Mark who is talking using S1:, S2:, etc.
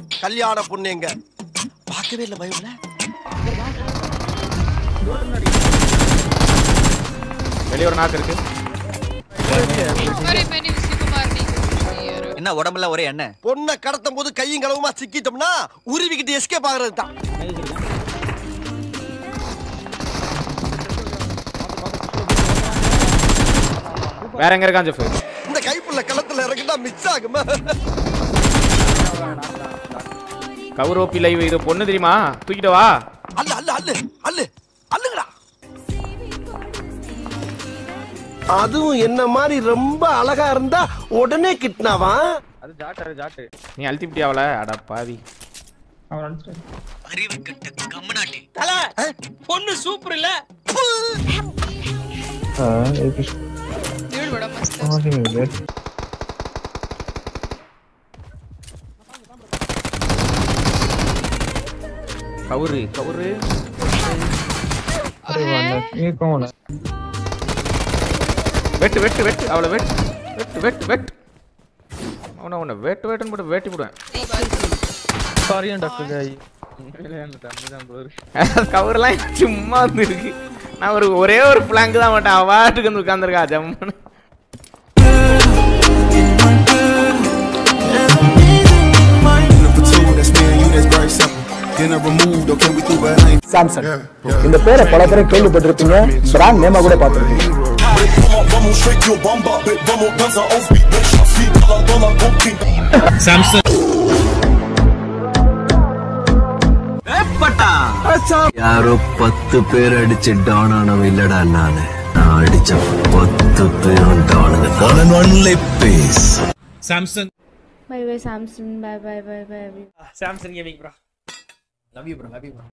S1: கல்யாண பொண்ணு எங்க பார்க்கவே இல்லை பயம்ல
S2: வெளியே ஒரு நாக்கு இருக்கு
S3: Sorry, many Vishnukumar நீங்க
S4: என்ன உடம்புல ஒரே எண்ணெய்
S1: பொண்ணை கடத்தும் போது கையும் களவுமா சிக்கிட்டோம்னா உருவிக்கிட்டு எஸ்கேப் ஆகுறது தான்
S2: வேற எங்க இருக்கான் ஜெஃப்
S1: இந்த கைப்புள்ள களத்துல இறங்கிட்டா மிஸ் ஆகுமா
S2: கௌரோப்பி லைவ் இது பொண்ணு தெரியுமா தூக்கிட்டு வா
S1: அல்ல அல்ல அல்ல அல்ல அல்லுங்கடா அதுவும் என்ன மாதிரி ரொம்ப அழகா இருந்தா உடனே கிட்னாவா
S5: அது ஜாட்டு அது ஜாட்டு
S2: நீ அழுத்தி அவள அட பாவி
S5: அவன் அடிச்சிட்டான்
S4: அறிவு கட்ட கம்மநாட்டி
S6: பொண்ணு சூப்பர் இல்ல
S3: Dude, बड़ा मस्त है
S2: கவுரு கவுரு
S5: ये कौन है
S2: வெட்டு வெட்டு வெட்டு அவளை வெட்டு வெட்டு வெட்டு வெட்டு அவனை அவனை வெட்டு வெட்டுன்னு போட்டு வெட்டி போடுவேன்
S5: सॉरी डॉक्टर भाई
S2: கவர்லாம் சும்மா வந்து இருக்கு நான் ஒரு ஒரே ஒரு பிளாங்க் தான் மாட்டேன் அவாட்டுக்கு வந்து உட்காந்துருக்கா ஜம்முன்னு
S7: Number two, that's me and you, that's very simple. Then I removed, okay, we threw behind.
S8: Samsung இந்த பேரை பல பேரை கேள்விப்பட்டிருப்பீங்க பிராண்ட் நேமா கூட பார்த்துருப்பீங்க
S7: Vamos straight to a bomba, bitch. Vamos danza auf beat, bitch. Feet dollar, dollar, pumpkin.
S9: யாரோ பத்து பேர் அடிச்சு டான் ஆனவன் இல்லடா நானு நான் அடிச்ச பத்து பேரும் டானுங்க one and only base
S6: Samsung
S10: Bye bye Samsung. Bye bye bye bye.
S6: Samsung gaming bro love you bro love you bro